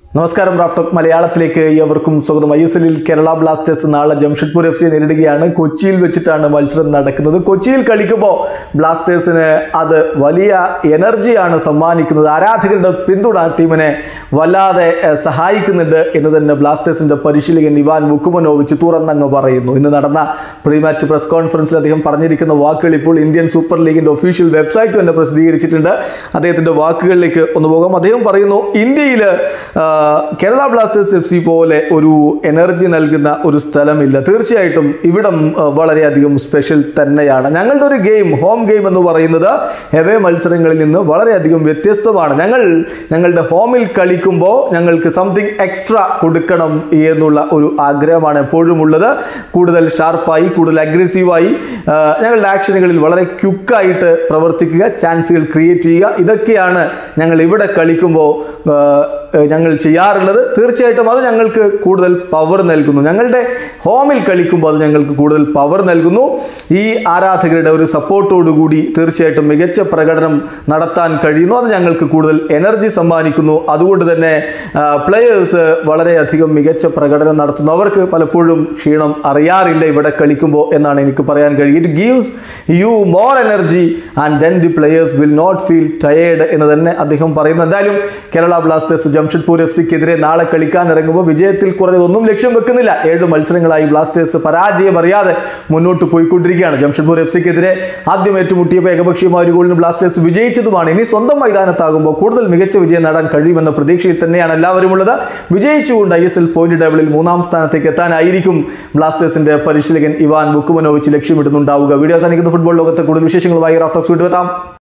നമസ്കാരം റാഫ്റ്റോക്ക് മലയാളത്തിലേക്ക് ഏവർക്കും സ്വാഗതം ഐ എസ് എല്ലിൽ കേരള ബ്ലാസ്റ്റേഴ്സ് നാളെ ജംഷഡ്പൂർ എഫ് സിയെ നേരിടുകയാണ് കൊച്ചിയിൽ വെച്ചിട്ടാണ് മത്സരം നടക്കുന്നത് കൊച്ചിയിൽ കളിക്കുമ്പോൾ ബ്ലാസ്റ്റേഴ്സിന് അത് വലിയ എനർജിയാണ് സമ്മാനിക്കുന്നത് ആരാധകരുടെ പിന്തുണ ടീമിനെ വല്ലാതെ ഏഹ്, സഹായിക്കുന്നുണ്ട് എന്ന് തന്നെ ബ്ലാസ്റ്റേഴ്സിന്റെ പരിശീലകൻ ഇവാൻ വുക്കുമനോവിച്ച് തുറന്നങ്ങ് പറയുന്നു ഇന്ന് നടന്ന പ്രീ മാച്ച് പ്രസ് കോൺഫറൻസിൽ അദ്ദേഹം പറഞ്ഞിരിക്കുന്ന വാക്കുകൾ ഇപ്പോൾ ഇന്ത്യൻ സൂപ്പർ ലീഗിന്റെ ഒഫീഷ്യൽ വെബ്സൈറ്റ് തന്നെ പ്രസിദ്ധീകരിച്ചിട്ടുണ്ട് അദ്ദേഹത്തിന്റെ വാക്കുകളിലേക്ക് ഒന്ന് പോകാം അദ്ദേഹം പറയുന്നു ഇന്ത്യയിൽ കേരള ബ്ലാസ്റ്റേഴ്സ് എഫ് സി പോലെ ഒരു എനർജി നൽകുന്ന ഒരു സ്ഥലമില്ല തീർച്ചയായിട്ടും ഇവിടം ആ, വളരെയധികം സ്പെഷ്യൽ തന്നെയാണ് ഞങ്ങളുടെ ഒരു ഗെയിം ഹോം ഗെയിം എന്ന് പറയുന്നത് എവേ മത്സരങ്ങളിൽ നിന്ന് വളരെയധികം വ്യത്യസ്തമാണ് ഞങ്ങൾ ഞങ്ങളുടെ ഹോമിൽ കളിക്കുമ്പോൾ ഞങ്ങൾക്ക് സംതിങ് എക്സ്ട്രാ കൊടുക്കണം എന്നുള്ള ഒരു ആഗ്രഹമാണ് എപ്പോഴും ഉള്ളത് കൂടുതൽ ഷാർപ്പായി കൂടുതൽ അഗ്രസീവായി ആ, ഞങ്ങളുടെ ആക്ഷനുകളിൽ വളരെ ക്യുക്കായിട്ട് പ്രവർത്തിക്കുക ചാൻസുകൾ ക്രിയേറ്റ് ചെയ്യുക ഇതൊക്കെയാണ് ഞങ്ങൾ ഇവിടെ കളിക്കുമ്പോൾ ആ, ഞങ്ങൾ ചെയ്യാറുള്ളത് തീർച്ചയായിട്ടും അത് ഞങ്ങൾക്ക് കൂടുതൽ പവർ നൽകുന്നു ഞങ്ങളുടെ ഹോമിൽ കളിക്കുമ്പോൾ അത് ഞങ്ങൾക്ക് കൂടുതൽ പവർ നൽകുന്നു ഈ ആരാധകരുടെ ഒരു സപ്പോർട്ടോടുകൂടി തീർച്ചയായിട്ടും മികച്ച പ്രകടനം നടത്താൻ കഴിയുന്നു അത് ഞങ്ങൾക്ക് കൂടുതൽ എനർജി സമ്മാനിക്കുന്നു അതുകൊണ്ട് തന്നെ പ്ലെയേഴ്സ് വളരെയധികം മികച്ച പ്രകടനം നടത്തുന്നു അവർക്ക് പലപ്പോഴും ക്ഷീണം അറിയാറില്ല ഇവിടെ കളിക്കുമ്പോൾ എന്നാണ് എനിക്ക് പറയാൻ കഴിയും it gives you more energy and then the players will not feel tired എന്ന് തന്നെ അദ്ദേഹം പറയുന്നു എന്തായാലും കേരള ബ്ലാസ്റ്റേഴ്സ് ജംഷഡ്പൂർ എഫ് സിക്കെതിരെ നാളെ കളിക്കാൻ ഇറങ്ങുമ്പോൾ വിജയത്തിൽ കുറഞ്ഞതൊന്നും ലക്ഷ്യം വെക്കുന്നില്ല ഏഴ് മത്സരങ്ങളായി ബ്ലാസ്റ്റേഴ്സ് പരാജയം അറിയാതെ മുന്നോട്ട് പോയിക്കൊണ്ടിരിക്കുകയാണ് ജംഷഡ്പൂർ എഫ് സിക്കെതിരെ ആദ്യം ഏറ്റുമുട്ടിയപ്പോൾ ഏകപക്ഷീയമായ ഒരു ഗോളിന് ബ്ലാസ്റ്റേഴ്സ് വിജയിച്ചതുമാണ് ഇനി സ്വന്തം മൈതാനത്താകുമ്പോൾ കൂടുതൽ മികച്ച വിജയം നേടാൻ കഴിയുമെന്ന പ്രതീക്ഷയിൽ തന്നെയാണ് എല്ലാവരും ഉള്ളത് വിജയിച്ചുകൊണ്ട് ഐ എസ് എൽ പോയിന്റ് ടേബിളിൽ മൂന്നാം സ്ഥാനത്തേക്ക് എത്താനായിരിക്കും ബ്ലാസ്റ്റേഴ്സിന്റെ പരിശീലകൻ ഇവാൻ ബുക്കുമനോവിച്ച് ലക്ഷ്യമിടുന്നുണ്ടാവുക വീഡിയോ അവസാനിക്കുന്ന ഫുട്ബോൾ ലോകത്തെ കൂടുതൽ വിശേഷങ്ങളുമായി റാഫ്റ്റോക്സ് വീണ്ടും എത്താം